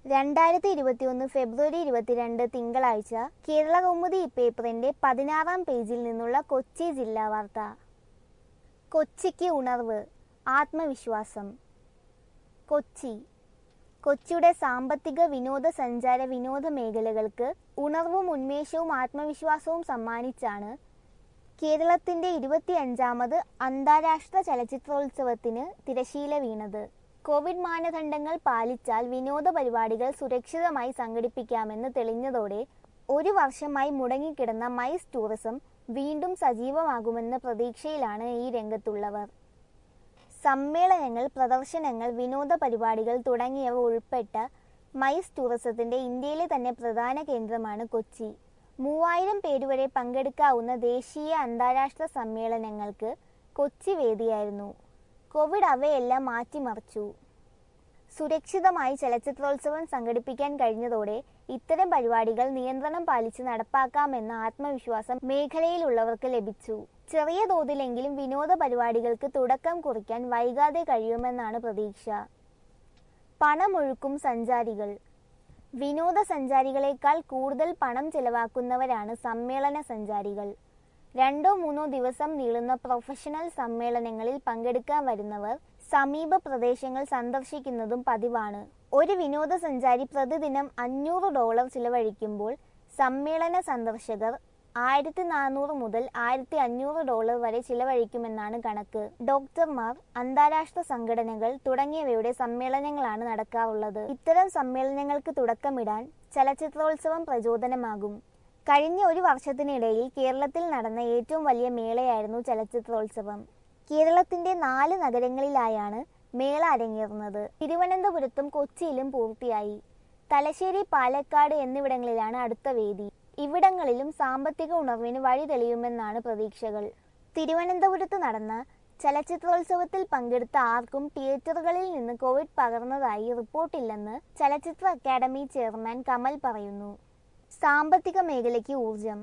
രണ്ടായിരത്തി ഇരുപത്തിയൊന്ന് ഫെബ്രുവരി ഇരുപത്തിരണ്ട് തിങ്കളാഴ്ച കേരള കൗമുദി പേപ്പറിന്റെ പതിനാറാം പേജിൽ നിന്നുള്ള കൊച്ചി ജില്ലാ വാർത്ത കൊച്ചിക്ക് ഉണർവ് ആത്മവിശ്വാസം കൊച്ചി കൊച്ചിയുടെ സാമ്പത്തിക വിനോദസഞ്ചാര വിനോദ മേഖലകൾക്ക് ഉണർവും ഉന്മേഷവും ആത്മവിശ്വാസവും സമ്മാനിച്ചാണ് കേരളത്തിന്റെ ഇരുപത്തിയഞ്ചാമത് അന്താരാഷ്ട്ര ചലച്ചിത്രോത്സവത്തിന് തിരശീല വീണത് കോവിഡ് മാനദണ്ഡങ്ങൾ പാലിച്ചാൽ വിനോദ പരിപാടികൾ സുരക്ഷിതമായി സംഘടിപ്പിക്കാമെന്ന് തെളിഞ്ഞതോടെ ഒരു വർഷമായി മുടങ്ങിക്കിടന്ന മൈസ് ടൂറിസം വീണ്ടും സജീവമാകുമെന്ന പ്രതീക്ഷയിലാണ് ഈ രംഗത്തുള്ളവർ സമ്മേളനങ്ങൾ പ്രദർശനങ്ങൾ വിനോദ പരിപാടികൾ തുടങ്ങിയവ ഉൾപ്പെട്ട മൈസ് ടൂറിസത്തിന്റെ ഇന്ത്യയിലെ തന്നെ പ്രധാന കേന്ദ്രമാണ് കൊച്ചി മൂവായിരം പേരുവരെ പങ്കെടുക്കാവുന്ന ദേശീയ അന്താരാഷ്ട്ര സമ്മേളനങ്ങൾക്ക് കൊച്ചി വേദിയായിരുന്നു കോവിഡ് അവയെല്ലാം മാറ്റിമറിച്ചു സുരക്ഷിതമായി ചലച്ചിത്രോത്സവം സംഘടിപ്പിക്കാൻ കഴിഞ്ഞതോടെ ഇത്തരം പരിപാടികൾ നിയന്ത്രണം പാലിച്ച് നടപ്പാക്കാമെന്ന ആത്മവിശ്വാസം മേഖലയിലുള്ളവർക്ക് ലഭിച്ചു ചെറിയ തോതിലെങ്കിലും വിനോദ പരിപാടികൾക്ക് തുടക്കം കുറിക്കാൻ വൈകാതെ കഴിയുമെന്നാണ് പ്രതീക്ഷ പണമൊഴുക്കും സഞ്ചാരികൾ വിനോദസഞ്ചാരികളെക്കാൾ കൂടുതൽ പണം ചെലവാക്കുന്നവരാണ് സമ്മേളന സഞ്ചാരികൾ രണ്ടോ മൂന്നോ ദിവസം നീളുന്ന പ്രൊഫഷണൽ സമ്മേളനങ്ങളിൽ പങ്കെടുക്കാൻ വരുന്നവർ സമീപ പ്രദേശങ്ങൾ സന്ദർശിക്കുന്നതും പതിവാണ് ഒരു വിനോദസഞ്ചാരി പ്രതിദിനം അഞ്ഞൂറ് ഡോളർ ചിലവഴിക്കുമ്പോൾ സമ്മേളന സന്ദർശകർ ആയിരത്തി നാനൂറ് മുതൽ ആയിരത്തി അഞ്ഞൂറ് ഡോളർ വരെ ചിലവഴിക്കുമെന്നാണ് കണക്ക് ഡോക്ടർമാർ അന്താരാഷ്ട്ര സംഘടനകൾ തുടങ്ങിയവയുടെ സമ്മേളനങ്ങളാണ് നടക്കാറുള്ളത് ഇത്തരം സമ്മേളനങ്ങൾക്ക് തുടക്കമിടാൻ ചലച്ചിത്രോത്സവം പ്രചോദനമാകും കഴിഞ്ഞ ഒരു വർഷത്തിനിടയിൽ കേരളത്തിൽ നടന്ന ഏറ്റവും വലിയ മേളയായിരുന്നു ചലച്ചിത്രോത്സവം കേരളത്തിന്റെ നാല് നഗരങ്ങളിലായാണ് മേള അരങ്ങേറുന്നത് തിരുവനന്തപുരത്തും കൊച്ചിയിലും പൂർത്തിയായി തലശ്ശേരി പാലക്കാട് എന്നിവിടങ്ങളിലാണ് അടുത്ത വേദി ഇവിടങ്ങളിലും സാമ്പത്തിക ഉണർവിന് വഴി തെളിയുമെന്നാണ് പ്രതീക്ഷകൾ തിരുവനന്തപുരത്ത് നടന്ന ചലച്ചിത്രോത്സവത്തിൽ പങ്കെടുത്ത ആർക്കും തിയേറ്ററുകളിൽ നിന്ന് കോവിഡ് പകർന്നതായി റിപ്പോർട്ടില്ലെന്ന് ചലച്ചിത്ര അക്കാദമി ചെയർമാൻ കമൽ പറയുന്നു സാമ്പത്തിക മേഖലയ്ക്ക് ഊർജം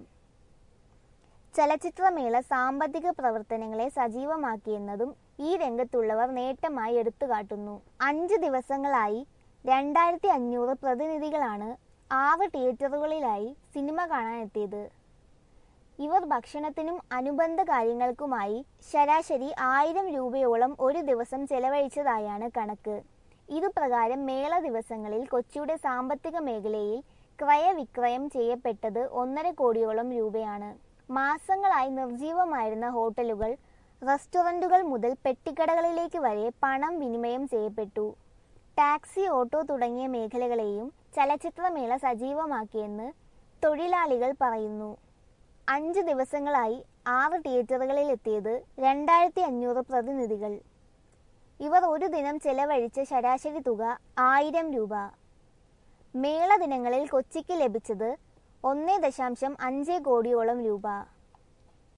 ചലച്ചിത്രമേള സാമ്പത്തിക പ്രവർത്തനങ്ങളെ സജീവമാക്കിയെന്നതും ഈ രംഗത്തുള്ളവർ നേട്ടമായി എടുത്തുകാട്ടുന്നു അഞ്ച് ദിവസങ്ങളായി രണ്ടായിരത്തി അഞ്ഞൂറ് പ്രതിനിധികളാണ് ആറ് തിയേറ്ററുകളിലായി സിനിമ കാണാനെത്തിയത് ഇവർ ഭക്ഷണത്തിനും അനുബന്ധ കാര്യങ്ങൾക്കുമായി ശരാശരി ആയിരം രൂപയോളം ഒരു ദിവസം ചെലവഴിച്ചതായാണ് കണക്ക് ഇതുപ്രകാരം മേള ദിവസങ്ങളിൽ കൊച്ചിയുടെ സാമ്പത്തിക മേഖലയിൽ ക്രയവിക്രയം ചെയ്യപ്പെട്ടത് ഒന്നര കോടിയോളം രൂപയാണ് മാസങ്ങളായി നിർജീവമായിരുന്ന ഹോട്ടലുകൾ റെസ്റ്റോറൻറ്റുകൾ മുതൽ പെട്ടിക്കടകളിലേക്ക് വരെ പണം വിനിമയം ചെയ്യപ്പെട്ടു ടാക്സി ഓട്ടോ തുടങ്ങിയ മേഖലകളെയും ചലച്ചിത്രമേള സജീവമാക്കിയെന്ന് തൊഴിലാളികൾ പറയുന്നു അഞ്ച് ദിവസങ്ങളായി ആറ് തിയേറ്ററുകളിൽ എത്തിയത് രണ്ടായിരത്തി അഞ്ഞൂറ് പ്രതിനിധികൾ ഇവർ ഒരു ദിനം ചെലവഴിച്ച ശരാശരി തുക ആയിരം രൂപ മേള ദിനങ്ങളിൽ കൊച്ചിക്ക് ലഭിച്ചത് ഒന്നേ ദശാംശം അഞ്ച് കോടിയോളം രൂപ